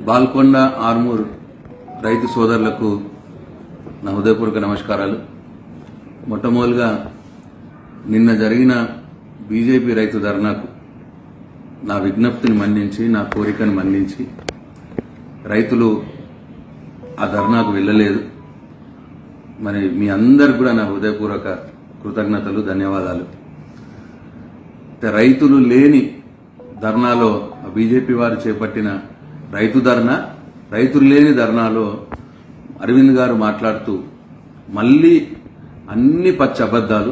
బాల్కొండ ఆర్మూర్ రైతు సోదరులకు నా హృదయపూర్వక నమస్కారాలు మొట్టమొదలుగా నిన్న జరిగిన బీజేపీ రైతు ధర్నాకు నా విజ్ఞప్తిని మన్నించి నా కోరికను మన్నించి రైతులు ఆ ధర్నాకు వెళ్ళలేదు మరి మీ అందరికి కూడా నా హృదయపూర్వక కృతజ్ఞతలు ధన్యవాదాలు అయితే రైతులు లేని ధర్నాలో బీజేపీ వారు చేపట్టిన రైతు ధర్నా రైతులు లేని ధర్నాలో అరవింద్ గారు మాట్లాడుతూ మళ్ళీ అన్ని పచ్చి అబద్దాలు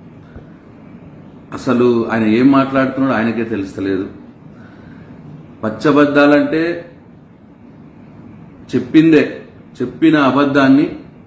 అసలు ఆయన ఏం మాట్లాడుతున్నాడో ఆయనకే తెలుస్తలేదు పచ్చబద్దాలంటే చెప్పిందే చెప్పిన అబద్ధాన్ని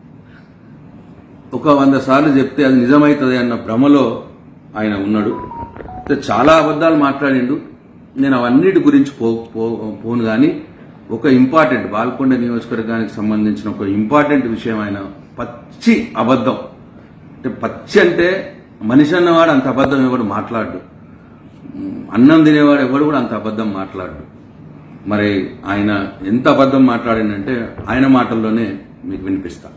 ఒక వంద సార్లు చెప్తే అది నిజమవుతుంది అన్న భ్రమలో ఆయన ఉన్నాడు అయితే చాలా అబద్ధాలు మాట్లాడిండు నేను అవన్నిటి గురించి పో పో- పోను కానీ ఒక ఇంపార్టెంట్ బాల్కొండ నియోజకవర్గానికి సంబంధించిన ఒక ఇంపార్టెంట్ విషయం ఆయన పచ్చి అబద్ధం అంటే పచ్చి అంటే మనిషి అన్నవాడు అంత అబద్ధం ఎవడు మాట్లాడు అన్నం తినేవాడు ఎవడు కూడా అంత అబద్ధం మాట్లాడు మరి ఆయన ఎంత అబద్ధం మాట్లాడిందంటే ఆయన మాటల్లోనే మీకు వినిపిస్తా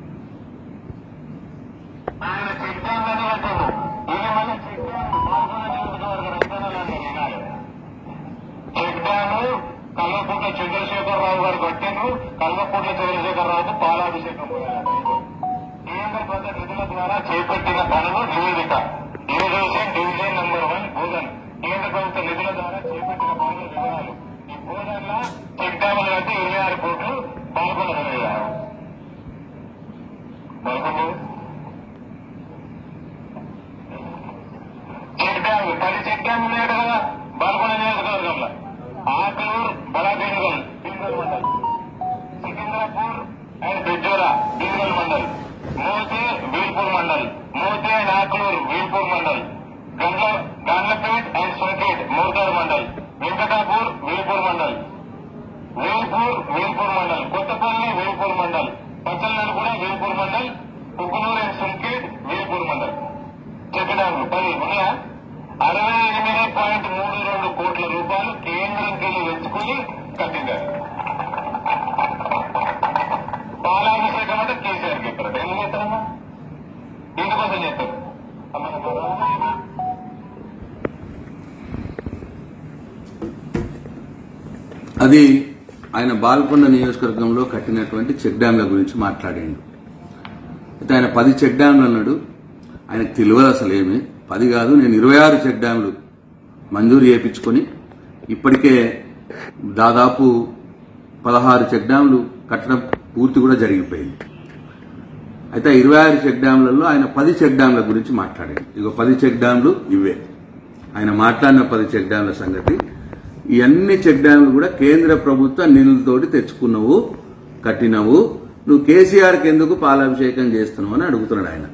ఆయన చిట్టామని అంటారు ఇది మన చిట్టాము పాల్గొన నియోజకవర్గ రైతన్నలని వినాలి చిట్టాము కల్వకుంట్ల చంద్రశేఖరరావు గారు కట్టాను కల్వకుంట్ల చంద్రశేఖరరావుకు పాలాభిషేకం పోయాడు కేంద్ర ప్రభుత్వ నిధుల ద్వారా చేపట్టిన పనులు నివేదిక ఇరిగేషన్ డివిజన్ నంబర్ వన్ భూజన్ కేంద్ర ప్రభుత్వ నిధుల ద్వారా చేపట్టిన పనుల వివరాలు ఈ భూజన్ల చిట్టాములు అంటే ఇరవై ఆరు కోట్లు పాల్గొనగలిగారు మరికొన్ని చెక్ డ్యామ్ పది చెక్ డ్యామ్ ఉన్నాయి కదా బాల్కొండ నియోజకవర్గంలో Akaluru Badabinugal Binugal mandal Sikindrapur and Bijjora Binugal mandal Mothe Velpur mandal Mothe and Akaluru Velpur mandal Gandla Gandlapet and Soket Motar mandal Venkatapur Velpur mandal Velpur Velpur mandal Kothapalli Velpur mandal Pachchalanadu కూడా వేల్పూర్ మండల్ కుకునూరు అండ్ సుంకేట్ వేల్పూర్ మండల్ చెప్పినాము పది ఉన్నాయా అరవై ఎనిమిది పాయింట్ మూడు రెండు కోట్ల రూపాయలు కేంద్రంకి వెళ్ళి తెచ్చుకుని కట్టిండారు పాలాభిషేకం అంటే కేసీఆర్ చెప్పారు ఎందుకు చేస్తారమ్మా ఎందుకోసం చేస్తారు అమ్మ, నాకు అర్థమైందా? అది ఆయన బాల్కొండ నియోజకవర్గంలో కట్టినటువంటి చెక్ డ్యాంల గురించి మాట్లాడాడు అయితే ఆయన పది చెక్ డ్యాంలు అన్నాడు ఆయనకు తెలియదు అసలు ఏమి పది కాదు నేను ఇరవై ఆరు చెక్ డ్యాంలు మంజూరు చేయించుకొని ఇప్పటికే దాదాపు పదహారు చెక్ డ్యాంలు కట్టడం పూర్తి కూడా జరిగిపోయింది అయితే ఇరవై ఆరు చెక్ డ్యాంలలో ఆయన పది చెక్ డ్యాంల గురించి మాట్లాడాడు ఇక పది చెక్ డ్యాంలు ఇవే ఆయన మాట్లాడిన పది చెక్ డ్యాంల సంగతి ఈ అన్ని చెక్ డ్యాంలు కూడా కేంద్ర ప్రభుత్వ నిధులతోటి తెచ్చుకున్నావు కట్టినవు నువ్వు కేసీఆర్కి ఎందుకు పాలాభిషేకం చేస్తున్నావు అని అడుగుతున్నాడు ఆయన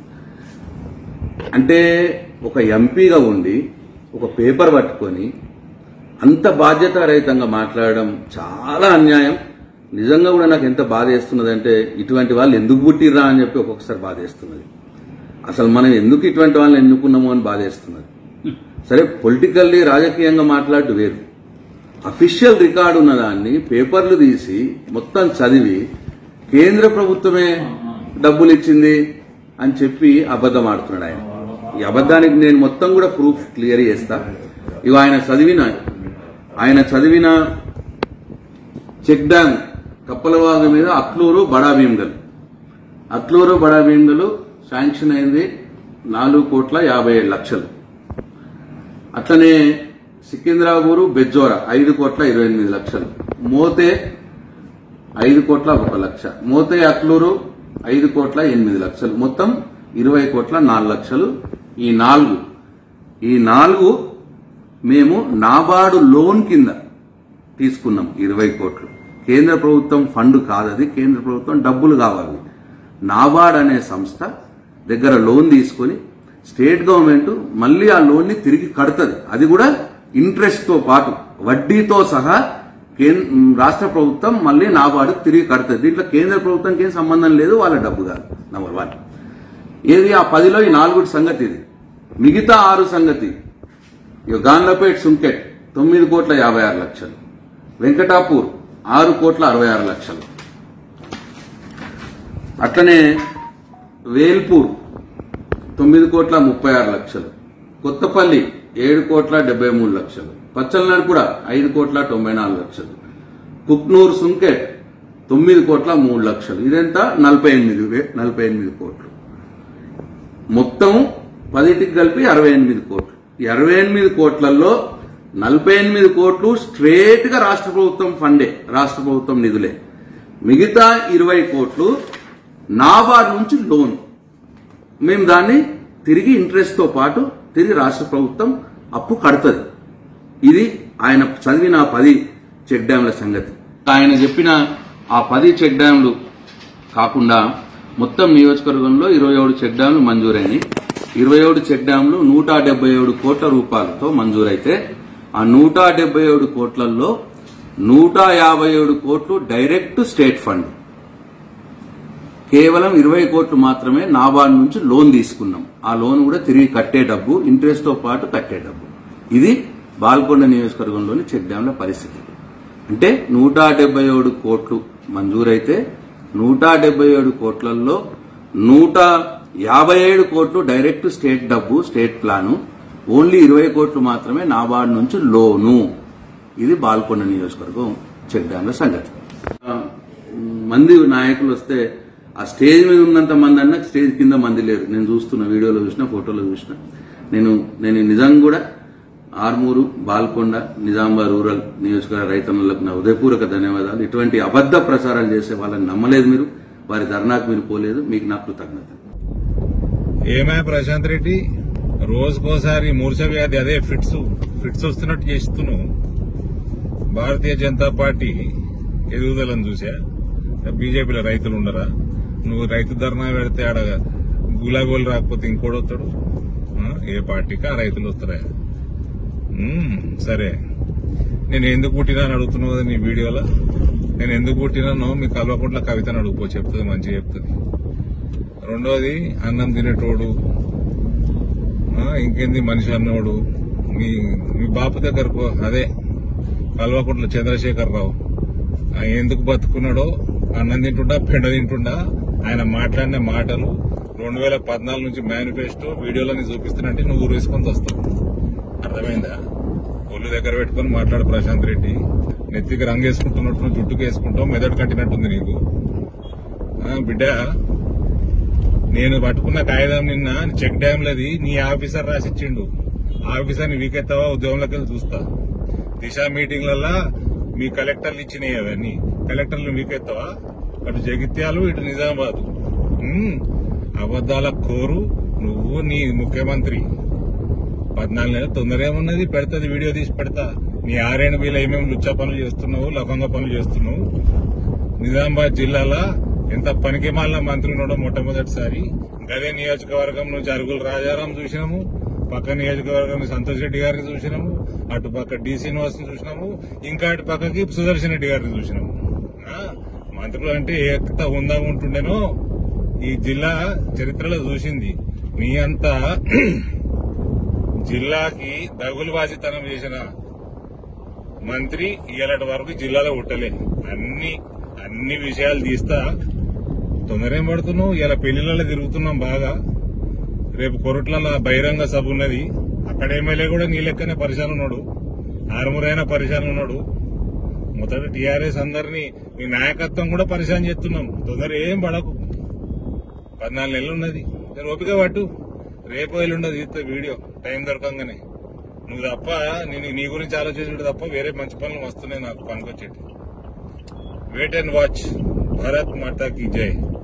అంటే ఒక ఎంపీగా ఉండి ఒక పేపర్ పట్టుకొని అంత బాధ్యతారహితంగా మాట్లాడడం చాలా అన్యాయం నిజంగా కూడా నాకు ఎంత బాధ వేస్తున్నదంటే ఇటువంటి వాళ్ళు ఎందుకు పుట్టిర్రా అని చెప్పి ఒక్కొక్కసారి బాధ వేస్తున్నది అసలు మనం ఎందుకు ఇటువంటి వాళ్ళని ఎన్నుకున్నాము అని బాధ వేస్తున్నది సరే పొలిటికల్లీ రాజకీయంగా మాట్లాడు వేరు అఫీషియల్ రికార్డు ఉన్న దాన్ని పేపర్లు తీసి మొత్తం చదివి కేంద్ర ప్రభుత్వమే డబ్బులు ఇచ్చింది అని చెప్పి అబద్ధం ఆడుతున్నాడు ఆయన ఈ అబద్ధానికి నేను మొత్తం కూడా ప్రూఫ్ క్లియర్ చేస్తా ఇవి ఆయన చదివిన ఆయన చదివిన చెక్ డ్యామ్ కప్పలవాగు మీద అక్లూరు బడా భీమ్గల్ అక్లూరు బడా భీమ్గల్ శాంక్షన్ అయింది నాలుగు కోట్ల యాభై ఏడు లక్షలు అట్లనే సికింద్రాపూరు బెజ్జోరా ఐదు కోట్ల ఇరవై ఎనిమిది లక్షలు మోతే ఐదు కోట్ల ఒక లక్ష మోతే అక్లూరు ఐదు కోట్ల ఎనిమిది లక్షలు మొత్తం ఇరవై కోట్ల నాలుగు లక్షలు ఈ నాలుగు ఈ నాలుగు మేము నాబార్డు లోన్ కింద తీసుకున్నాం ఇరవై కోట్లు కేంద్ర ప్రభుత్వం ఫండ్ కాదది కేంద్ర ప్రభుత్వం డబ్బులు కావాలి నాబార్డ్ అనే సంస్థ దగ్గర లోన్ తీసుకొని స్టేట్ గవర్నమెంట్ మళ్ళీ ఆ లోన్ ని తిరిగి కడుతుంది అది కూడా ఇంట్రెస్ట్ తో పాటు వడ్డీతో సహా కేం- రాష్ట్ర ప్రభుత్వం మళ్ళీ నాబార్డు తిరిగి కడుతుంది దీంట్లో కేంద్ర ప్రభుత్వంకి ఏం సంబంధం లేదు వాళ్ళ డబ్బు కాదు నంబర్ వన్ ఏది ఆ పదిలో ఈ నాలుగు సంగతి ఇది మిగతా ఆరు సంగతి ఇక గాన్లపేట్ సుంకెట్ తొమ్మిది కోట్ల యాభై ఆరు లక్షలు వెంకటాపూర్ ఆరు కోట్ల అరవై ఆరు లక్షలు అట్లనే వేల్పూర్ తొమ్మిది కోట్ల ముప్పై ఆరు లక్షలు కొత్తపల్లి ఏడు కోట్ల డెబ్బై మూడు లక్షలు పచ్చలనాడు కూడా ఐదు కోట్ల తొంభై నాలుగు లక్షలు కుక్నూరు సుంకెట్ తొమ్మిది కోట్ల మూడు లక్షలు ఇదంతా నలభై ఎనిమిది వే- నలభై ఎనిమిది కోట్లు మొత్తం పదిటికి కలిపి అరవై ఎనిమిది కోట్లు ఈ అరవై ఎనిమిది కోట్లలో నలభై ఎనిమిది కోట్లు స్ట్రేట్ గా రాష్ట్ర ప్రభుత్వం ఫండే రాష్ట్ర ప్రభుత్వం నిధులే మిగతా ఇరవై కోట్లు నాబార్డ్ నుంచి లోన్ మేము దాన్ని తిరిగి ఇంట్రెస్ట్ తో పాటు తిరిగి రాష్ట్ర ప్రభుత్వం అప్పు కడుతుంది ఇది ఆయన చదివిన ఆ పది చెక్ డ్యాంల సంగతి ఆయన చెప్పిన ఆ పది చెక్ డ్యాంలు కాకుండా మొత్తం నియోజకవర్గంలో ఇరవై ఏడు చెక్ డ్యాంలు మంజూరైనాయి ఇరవై ఏడు చెక్ డ్యాంలు నూట డెబ్బై ఏడు కోట్ల రూపాయలతో మంజూరైతే ఆ నూట డెబ్బై ఏడు కోట్లలో నూట యాభై ఏడు కోట్లు డైరెక్ట్ స్టేట్ ఫండ్ కేవలం ఇరవై కోట్లు మాత్రమే నాబార్డ్ నుంచి లోన్ తీసుకున్నాం ఆ లోన్ కూడా తిరిగి కట్టే డబ్బు ఇంట్రెస్ట్ తో పాటు కట్టే డబ్బు ఇది బాల్కొండ నియోజకవర్గంలోని చెక్ డ్యాంల పరిస్థితి అంటే నూట డెబ్బై ఏడు కోట్లు మంజూరైతే నూట డెబ్బై ఏడు కోట్లలో నూట యాభై ఏడు కోట్లు డైరెక్ట్ స్టేట్ డబ్బు స్టేట్ ప్లాను ఓన్లీ ఇరవై కోట్లు మాత్రమే నాబార్డ్ నుంచి లోను ఇది బాల్కొండ నియోజకవర్గం చెక్ డ్యాంల సంగతి ఆ, మంది నాయకులు వస్తే ఆ స్టేజ్ మీద ఉన్నంత మంది అన్న స్టేజ్ కింద మంది లేరు నేను చూస్తున్న వీడియోలో చూసిన ఫోటోలో చూసిన నేను నేను నిజంగా కూడా ఆర్మూరు బాల్కొండ నిజామాబాద్ రూరల్ నియోజకవర్గ రైతన్నులకు నా హృదయపూర్వక ధన్యవాదాలు ఇటువంటి అబద్ధ ప్రచారాలు చేసే వాళ్ళని నమ్మలేదు మీరు వారి ధర్నాకు మీరు పోలేదు మీకు నా కృతజ్ఞత ఏమే ప్రశాంత్ రెడ్డి రోజుకోసారి మూర్ఛ వ్యాధి అదే ఫిట్స్ ఫిట్స్ వస్తున్నట్టు చేస్తున్నావు భారతీయ జనతా పార్టీ ఎదుగుదలను చూసా బీజేపీలో రైతులు ఉండరా నువ్వు రైతు ధర్నా పెడితే ఆడ గులాగోలు రాకపోతే ఇంకోటి వస్తాడు ఆ, ఏ పార్టీకా రైతులు వస్తారా ఉమ్, సరే నేను ఎందుకు పుట్టినా అని అడుగుతున్నావు కదా నీ వీడియోలో నేను ఎందుకు పుట్టినానో మీ కల్వకుంట్ల కవితను అడుగుపో చెప్తుంది మంచిగా చెప్తుంది రెండోది అన్నం తినేటోడు ఆ, ఇంకేంది మనిషి అన్నోడు మీ మీ బాపు దగ్గరకు అదే కల్వకుంట్ల చంద్రశేఖర్ రావు ఆయన ఎందుకు బతుకున్నాడో అన్నం తింటుండా పెండ తింటుండా ఆయన మాట్లాడిన మాటలు రెండు వేల పద్నాలుగు నుంచి మేనిఫెస్టో వీడియోలని చూపిస్తున్నట్టే నువ్వు ఊరేసుకొని వస్తావు అర్థమైందా ఒళ్ళు దగ్గర పెట్టుకొని మాట్లాడు ప్రశాంత్ రెడ్డి నెత్తికి రంగు వేసుకుంటున్నట్టు జుట్టుకు వేసుకుంటావు మెదడు కట్టినట్టుంది నీకు ఆ, బిడ్డ నేను పట్టుకున్న కాగితం నిన్న చెక్ డ్యాంలది నీ ఆఫీసర్ రాసిచ్చిండు ఆఫీసర్ని వీకెత్తావా ఉద్యోగంలోకి వెళ్ళి చూస్తా దిశ మీటింగ్లల్లా మీ కలెక్టర్లు ఇచ్చినాయి అవన్నీ కలెక్టర్లు వీకెత్తావా అటు జగిత్యాలు ఇటు నిజామాబాద్ ఉమ్, అబద్దాల కోరు నువ్వు నీ ముఖ్యమంత్రి పద్నాలుగు నెలలు తొందర ఏమున్నది పెడతది వీడియో తీసి పెడతా నీ ఆరేణు వీళ్ళు ఏమేమి లుచ్చా పనులు చేస్తున్నావు లఫంగా పనులు చేస్తున్నావు నిజామాబాద్ జిల్లాలో ఎంత పనికి మాలిన మంత్రి ఉండడం మొట్టమొదటిసారి గదే నియోజకవర్గం నుంచి అరుగుల రాజారాం చూసినాము పక్క నియోజకవర్గం సంతోష్ రెడ్డి గారిని చూసినాము అటు పక్క డి శ్రీనివాస్ చూసినాము ఇంకా అటు పక్కకి సుదర్శన్ రెడ్డి గారిని చూసినాము ఆ, మంత్రులు అంటే ఎంత హుందాగా ఉంటుండేనో ఈ జిల్లా చరిత్రలో చూసింది నీ అంతా జిల్లాకి దగులుబాజితనం చేసిన మంత్రి ఇలాంటి వరకు జిల్లాలో ఉట్టలే అన్ని అన్ని విషయాలు తీస్తా తొందరేం పడుతున్నావు ఇలా పెళ్లిళ్ళలో తిరుగుతున్నాం బాగా రేపు కొరట్లలో బహిరంగ సభ ఉన్నది అక్కడ ఎమ్మెల్యే కూడా నీ లెక్కనే పరిశాన్ ఉన్నాడు ఆరుమూరైన పరిశాన్ ఉన్నాడు మొదట టీఆర్ఎస్ అందరినీ నీ నాయకత్వం కూడా పరిశాన్ చేస్తున్నాం తొందర ఏం పడకు పద్నాలుగు నెలలు ఉన్నది జర ఓపిక పట్టు రేపు ఎల్లుండదు తీస్తే వీడియో టైం దొరకంగానే నువ్వు తప్ప నేను నీ గురించి ఆలోచించుడు తప్ప వేరే మంచి పనులు వస్తున్నాయి నాకు పనికొచ్చేటి wait and watch Bharat Mata కీ జై